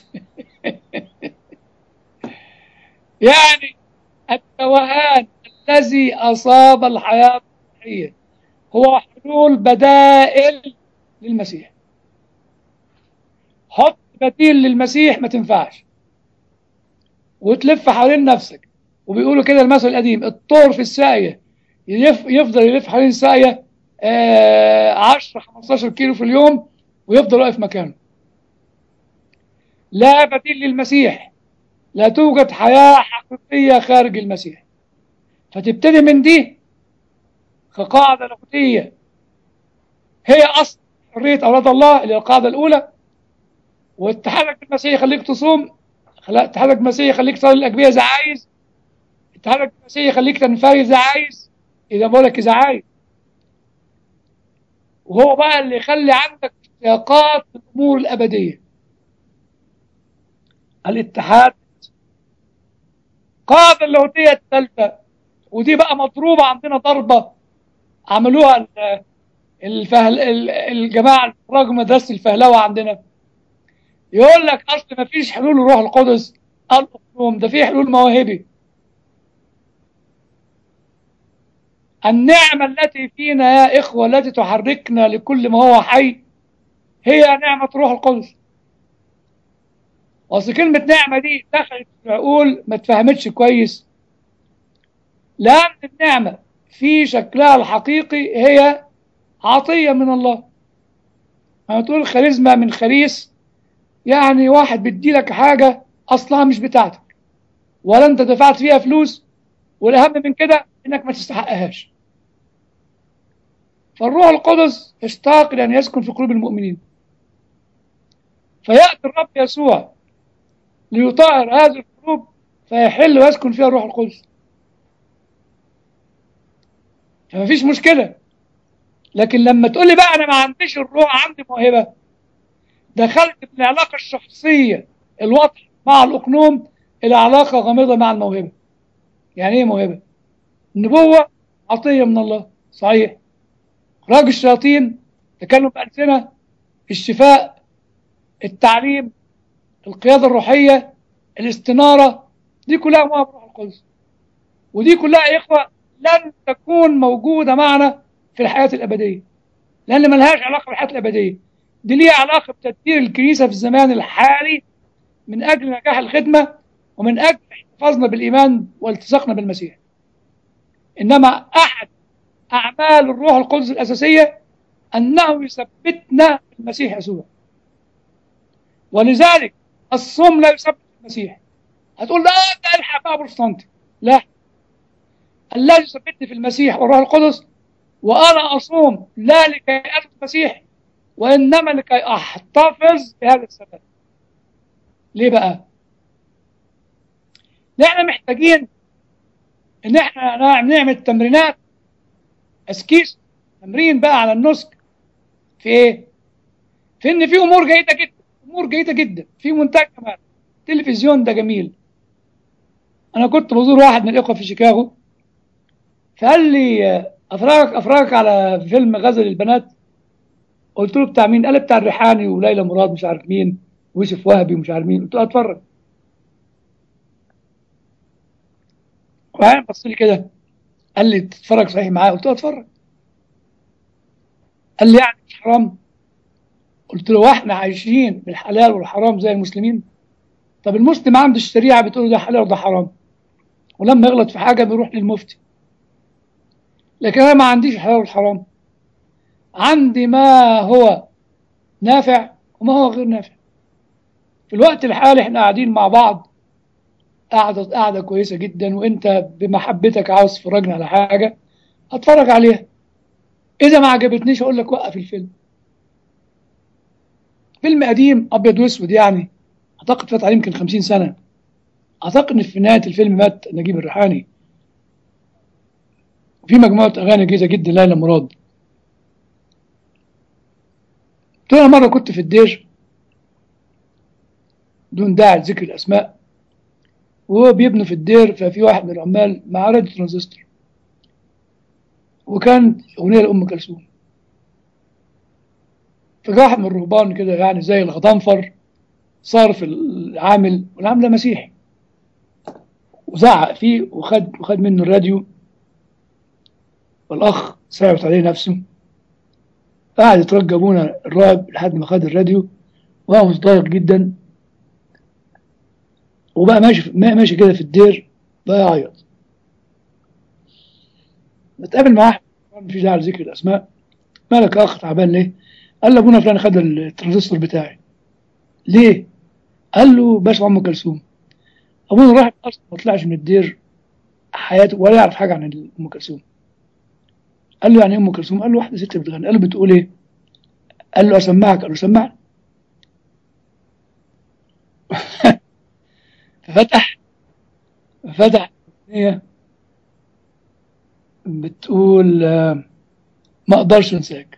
يعني التوهان الذي اصاب الحياه الصحيه هو حلول بدائل للمسيح حط بديل للمسيح ما تنفعش وتلف حوالين نفسك وبيقولوا كده المثل القديم الطور في الساقية يلف يفضل يلف حوالين الساقية آه 10 15 كيلو في اليوم ويفضل واقف مكانه لا بديل للمسيح لا توجد حياة حقيقية خارج المسيح فتبتدي من دي كقاعدة لاهوتية هي أصل حريه اولاد الله اللي هي القاعده الاولى واتحادك بالمسيح يخليك تصوم خلا- اتحادك بالمسيح يخليك تصلي الاجبيه اذا عايز اتحادك بالمسيح يخليك تنفرد اذا عايز اذا بقول لك اذا عايز وهو بقى اللي يخلي عندك سياقات الامور الابديه الاتحاد قاعده اللاهوتيه الثالثه ودي بقى مضروبه عندنا ضربه عملوها ال- الفهل ال- الجماعه رغم مدرسه الفهلوه عندنا يقول لك اصل ما فيش حلول الروح القدس الأقلوم ده في حلول مواهبي النعمة التي فينا يا إخوة التي تحركنا لكل ما هو حي هي نعمة روح القدس أصل كلمة نعمة دي دخلت في العقول ما اتفهمتش كويس لأن النعمة في شكلها الحقيقي هي عطية من الله لما تقول خارزمة من خريس يعني واحد بيديلك حاجة أصلها مش بتاعتك ولا أنت دفعت فيها فلوس والأهم من كده إنك ما تستحقهاش فالروح القدس اشتاق لأن يسكن في قلوب المؤمنين فيأتي الرب يسوع ليطهر هذه القلوب فيحل ويسكن فيها الروح القدس فما فيش مشكلة لكن لما تقول لي بقى أنا ما عنديش الروح عندي موهبة دخلت من العلاقة الشخصية الواضحة مع الأقنوم إلى علاقة غامضة مع الموهبة يعني إيه موهبة؟ النبوة عطية من الله صحيح إخراج الشياطين تكلم بألسنة الشفاء التعليم القيادة الروحية الاستنارة دي كلها مواهب روح القدس ودي كلها يا إخوة لن تكون موجودة معنا في الحياة الأبدية لأن ملهاش علاقة بالحياة الأبدية دي ليها علاقة بتدبير الكنيسة في الزمان الحالي من أجل نجاح الخدمة ومن أجل احتفاظنا بالإيمان والتصاقنا بالمسيح إنما أحد أعمال الروح القدس الأساسية أنه يثبتنا في المسيح يسوع ولذلك الصوم لا يثبت المسيح هتقول لا ده الحق بقى بروتستانتي لا الذي يثبتني في المسيح والروح القدس وأنا أصوم لا لكي أثبت المسيح وإنما لكي أحتفظ بهذا الثبات ليه بقى؟ نحن محتاجين ان احنا نعمل تمرينات اسكيس تمرين بقى على النسك في ايه؟ في ان في امور جيده جدا امور جيده جدا في منتهى كمان التلفزيون ده جميل انا كنت بزور واحد من الاخوه في شيكاغو فقال لي افرجك افرجك على فيلم غزل البنات قلت له بتاع مين؟ قال لي بتاع الريحاني وليلى مراد مش عارف مين ويوسف وهبي ومش عارف مين قلت له اتفرج وبعدين بص لي كده قال لي تتفرج صحيح معاه قلت له اتفرج قال لي يعني مش حرام قلت له واحنا عايشين بالحلال والحرام زي المسلمين طب المسلم عنده الشريعه بتقول ده حلال وده حرام ولما يغلط في حاجه بيروح للمفتي لكن انا ما عنديش الحلال والحرام عندي ما هو نافع وما هو غير نافع في الوقت الحالي احنا قاعدين مع بعض قاعدة قاعدة كويسة جدا وانت بمحبتك عاوز تفرجنا على حاجة اتفرج عليها اذا ما عجبتنيش اقول لك وقف الفيلم فيلم قديم ابيض واسود يعني اعتقد فات عليه يمكن 50 سنة اعتقد ان في نهاية الفيلم مات نجيب الريحاني وفي مجموعة اغاني جيدة جدا ليلى مراد انا مرة كنت في الدير دون داعي لذكر الاسماء وهو بيبنوا في الدير ففي واحد من العمال مع راديو ترانزستور وكان أغنية لأم كلثوم فجاء واحد من الرهبان كده يعني زي الغضنفر صار في العامل والعامل ده مسيحي وزعق فيه وخد وخد منه الراديو والأخ صعبت عليه نفسه قعد يترجى ابونا الراهب لحد ما خد الراديو وهو متضايق جدا وبقى ماشي ماشي كده في الدير بقى يعيط بتقابل مع واحد مفيش داعي لذكر الاسماء مالك يا اخ تعبان ليه؟ قال له ابونا فلان خد الترانزستور بتاعي ليه؟ قال له بسمع ام كلثوم ابونا راح اصلا ما طلعش من الدير حياته ولا يعرف حاجه عن ام كلثوم قال له يعني ايه ام كلثوم؟ قال له واحده ست بتغني قال له بتقول ايه؟ قال له اسمعك قال له سمعني ففتح فتح هي بتقول آه، ما اقدرش انساك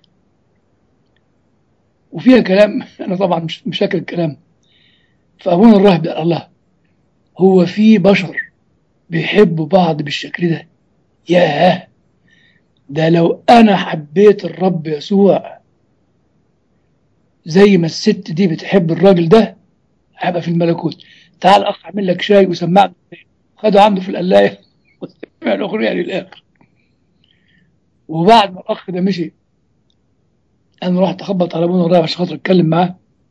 وفيها كلام انا طبعا مش مش فاكر الكلام فابونا الراهب قال الله هو في بشر بيحبوا بعض بالشكل ده ياه ده لو انا حبيت الرب يسوع زي ما الست دي بتحب الراجل ده هبقى في الملكوت تعال اخ اعمل لك شاي وسمعني خده عنده في القلايه وسمع الاغنيه للاخر وبعد ما الاخ ده مشي انا رحت اخبط على ابونا الرايح عشان خاطر اتكلم معاه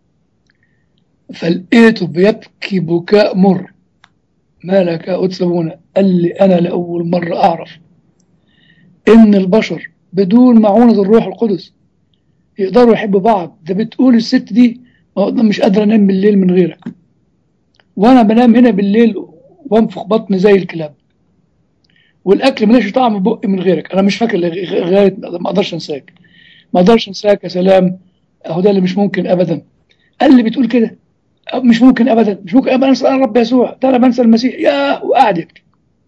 فلقيته بيبكي بكاء مر ما لك يا قدس ابونا قال لي انا لاول مره اعرف ان البشر بدون معونه الروح القدس يقدروا يحبوا بعض ده بتقول الست دي ما- مش قادره انام بالليل من غيرك وانا بنام هنا بالليل وانفخ بطني زي الكلاب والاكل ملوش طعم في بقي من غيرك انا مش فاكر لغ- لغايه ما اقدرش انساك ما اقدرش انساك يا سلام اهو ده اللي مش ممكن ابدا قال لي بتقول كده أه، مش ممكن ابدا مش ممكن ابدا انسى رب يسوع ده انا بنسى المسيح ياه وقعد يبكي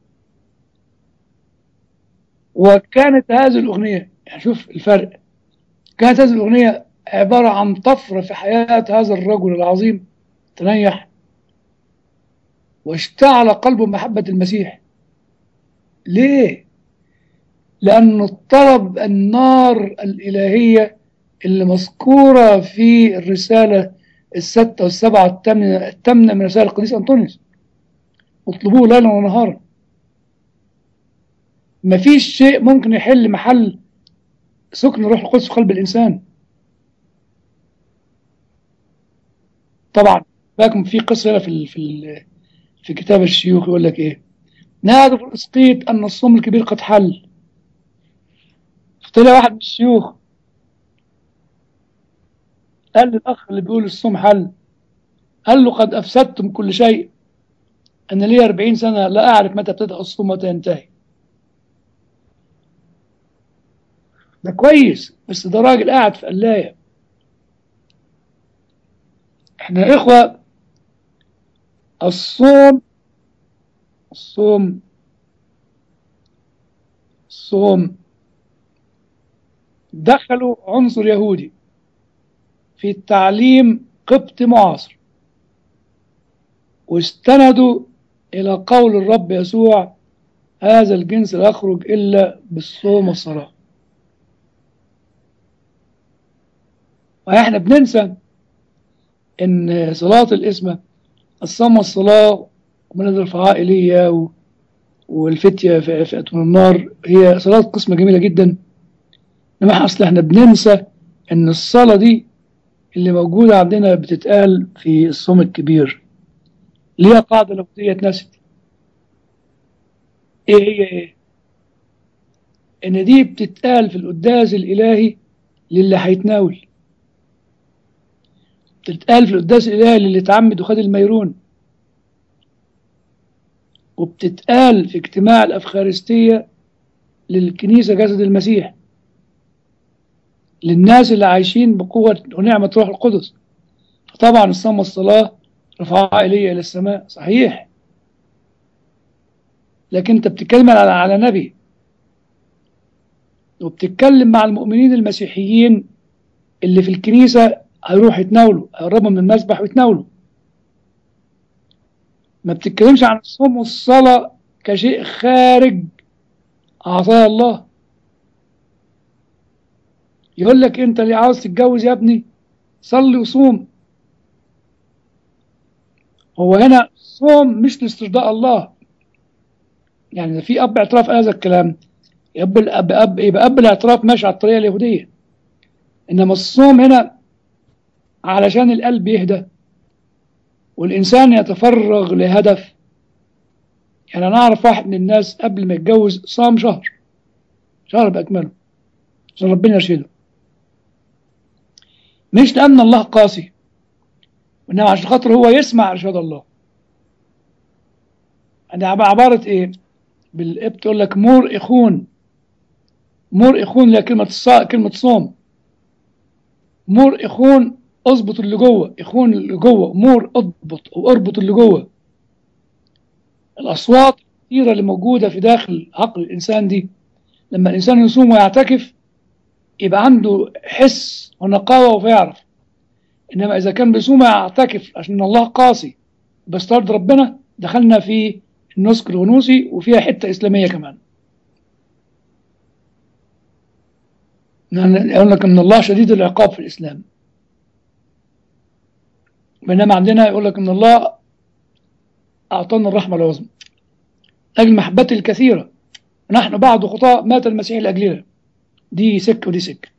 وكانت هذه الاغنيه يعني شوف الفرق كانت هذه الاغنيه عباره عن طفره في حياه هذا الرجل العظيم تنيح واشتعل قلبه محبه المسيح ليه لانه طلب النار الالهيه اللي مذكوره في الرساله الستة والسبعة الثامنة الثامنة من رسائل القديس أنطونيوس اطلبوه ليلا ونهارا مفيش شيء ممكن يحل محل سكن الروح القدس في قلب الإنسان طبعا لكن في قصة هنا في ال في ال في كتاب الشيوخ يقول لك إيه نادوا في الإسقيط أن الصوم الكبير قد حل طلع واحد من الشيوخ قال للأخ اللي بيقول الصوم حل قال له قد أفسدتم كل شيء أنا لي 40 سنة لا أعرف متى ابتدأ الصوم ومتى ينتهي ده كويس بس ده راجل قاعد في قلاية احنا يا إخوة الصوم الصوم الصوم دخلوا عنصر يهودي في التعليم قبطي معاصر واستندوا إلى قول الرب يسوع هذا الجنس لا يخرج إلا بالصوم والصلاة وإحنا بننسى إن صلاة الإسمة الصوم والصلاة ومن الرفعاء إيليا و- والفتية في في أتون النار هي صلاة قسمة جميلة جدا إنما أصل إحنا بننسى إن الصلاة دي اللي موجودة عندنا بتتقال في الصوم الكبير ليها قاعدة لفظية اتنست ايه هي ايه ان دي بتتقال في القداس الالهي للي هيتناول بتتقال في القداس الالهي للي اتعمد وخد الميرون وبتتقال في اجتماع الافخارستية للكنيسة جسد المسيح للناس اللي عايشين بقوة ونعمة روح القدس فطبعا الصوم والصلاة رفعها إلي إلى السماء صحيح لكن أنت بتتكلم على على نبي وبتتكلم مع المؤمنين المسيحيين اللي في الكنيسة هيروحوا يتناولوا هيقربوا من المسبح ويتناولوا ما بتتكلمش عن الصوم والصلاة كشيء خارج عطايا الله يقول لك انت اللي عاوز تتجوز يا ابني صلي وصوم هو هنا الصوم مش لاسترضاء الله يعني في اب اعتراف هذا الكلام يبقى الاب اب يبقى اب الاعتراف ماشي على الطريقه اليهوديه انما الصوم هنا علشان القلب يهدى والانسان يتفرغ لهدف يعني انا اعرف واحد من الناس قبل ما يتجوز صام شهر شهر باكمله عشان ربنا يرشده مش لأن الله قاسي وإنما عشان خاطر هو يسمع إرشاد الله يعني عبارة إيه بالإبت تقول لك مور إخون مور إخون اللي هي كلمة الصا... كلمة صوم مور اخون اظبط اللي جوه اخون اللي جوه مور اضبط او اربط اللي جوه الاصوات الكثيره اللي موجوده في داخل عقل الانسان دي لما الانسان يصوم ويعتكف يبقى عنده حس ونقاوه ويعرف انما اذا كان بيصوم ويعتكف عشان الله قاسي بيسترد ربنا دخلنا في النسك الغنوصي وفيها حته اسلاميه كمان يقول لك ان الله شديد العقاب في الاسلام بينما عندنا يقول لك ان الله اعطانا الرحمه العظمى لاجل محبته الكثيره نحن بعد خطاء مات المسيح لاجلنا دي سكه ودي سكه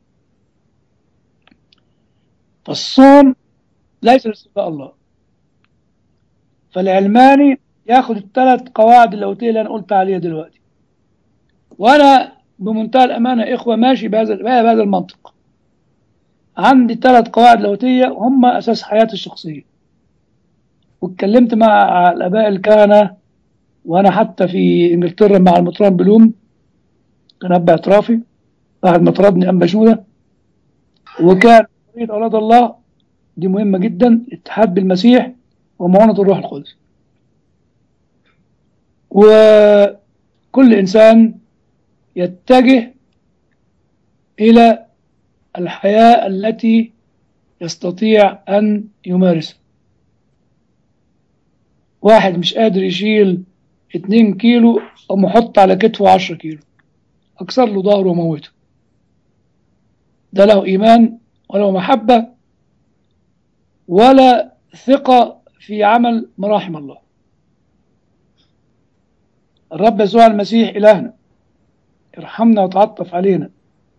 فالصوم ليس لاستغفاء الله فالعلماني ياخد الثلاث قواعد اللاهوتيه اللي انا قلت عليها دلوقتي وانا بمنتهى الامانه يا اخوه ماشي بهذا بهذا المنطق عندي ثلاث قواعد لاهوتيه هم اساس حياتي الشخصيه واتكلمت مع الاباء الكهنه وانا حتى في انجلترا مع المطران بلوم كان اب اعترافي بعد ما طردني ام بشوده وكان قضيه اولاد الله دي مهمه جدا الاتحاد بالمسيح ومعونه الروح القدس وكل انسان يتجه الى الحياه التي يستطيع ان يمارسها واحد مش قادر يشيل اتنين كيلو او محط على كتفه عشرة كيلو اكسر له ظهره وموته ده له ايمان ولا محبه ولا ثقه في عمل مراحم الله الرب يسوع المسيح إلهنا ارحمنا وتعطف علينا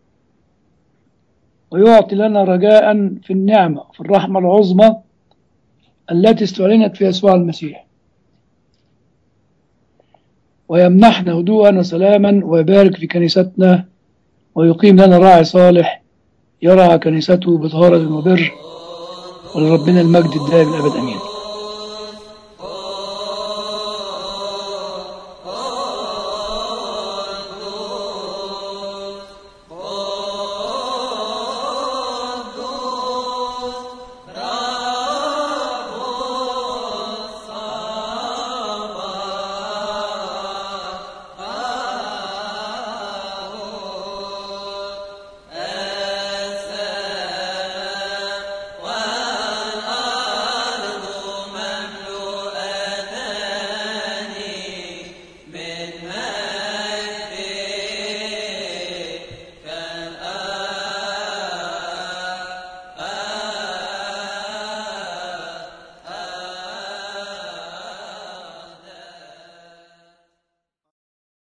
ويعطي لنا رجاء في النعمة وفي الرحمة العظمى التي استعلنت في يسوع المسيح ويمنحنا هدوءا وسلاما ويبارك في كنيستنا ويقيم لنا راعي صالح يرعى كنيسته بطهارة وبر ولربنا المجد الدائم الأبد أمين